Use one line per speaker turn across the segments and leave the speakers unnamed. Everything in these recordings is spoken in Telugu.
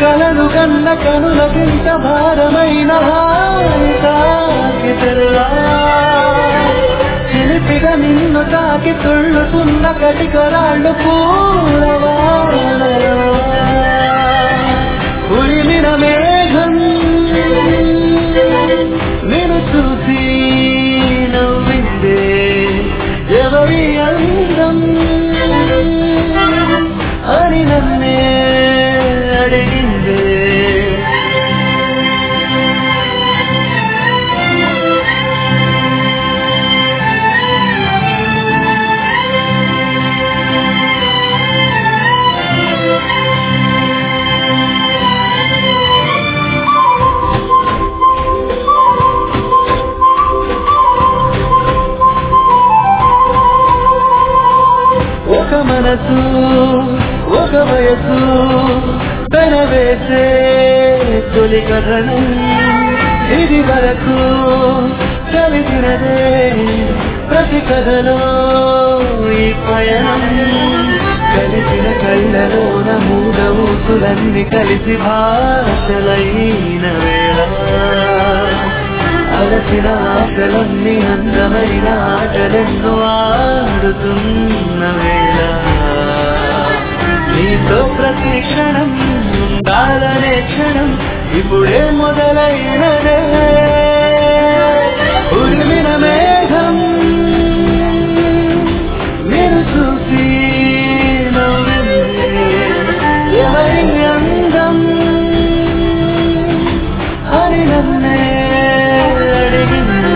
కలలు కన్న కనులకింత భారమైన హాయి తాకి తెల్లా చిలిపిగా నిన్ను తాకి తుళ్ళుతున్న కటికరాళ్ళు పూలవానలో ఉరిమిన మేఘం నిన్ను చూసి నవ్విందే ఎవరి అందం అని నన్నే అడిగిందే ఒక మనసు ఒక వయసు పెనవేసే తొలి కథనం ఇది వరకు కలిసినదే ప్రతి కథలో ఈ పయనం కలిసిన కళ్ళలోన మూడ ఊసులన్నీ కలిసి భాషలైన వేళ అలసిన ఆటలన్నీ అందమైన ఆటలెన్నో ఆడుతున్న వేళ నీతో ప్రతి క్షణం ఉండాలనే క్షణం ఇప్పుడే మొదలైనదే ఉరిమిన మేఘం నేను చూసి నవ్విందే ఎవరి అందం అని నన్నే అడిగిందే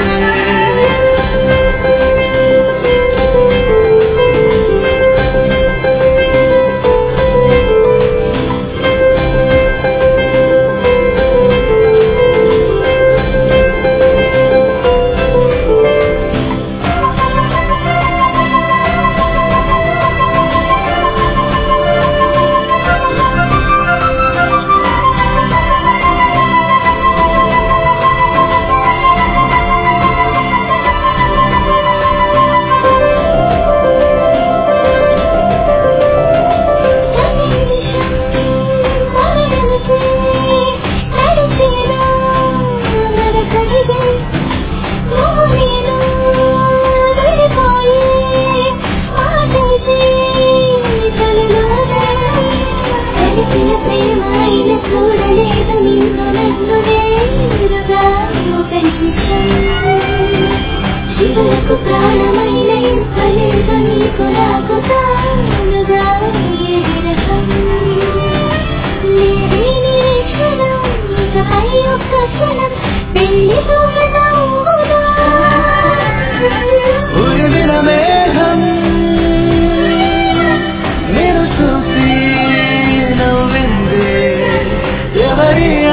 చూడలేదు నిన్ను నన్ను వేరుగా ఒక నిమిషం శివులకు ప్రాణమైన ఇవ్వలేదు నీకు నాకు తానుగా ఏ విరహం లేదే నిరీక్షణం ఇకపై ఒక్క క్షణం పెళ్లి దూరనవునా
ఉరిమిన మేఘం నేను చూసి నవ్విందే ఎవరి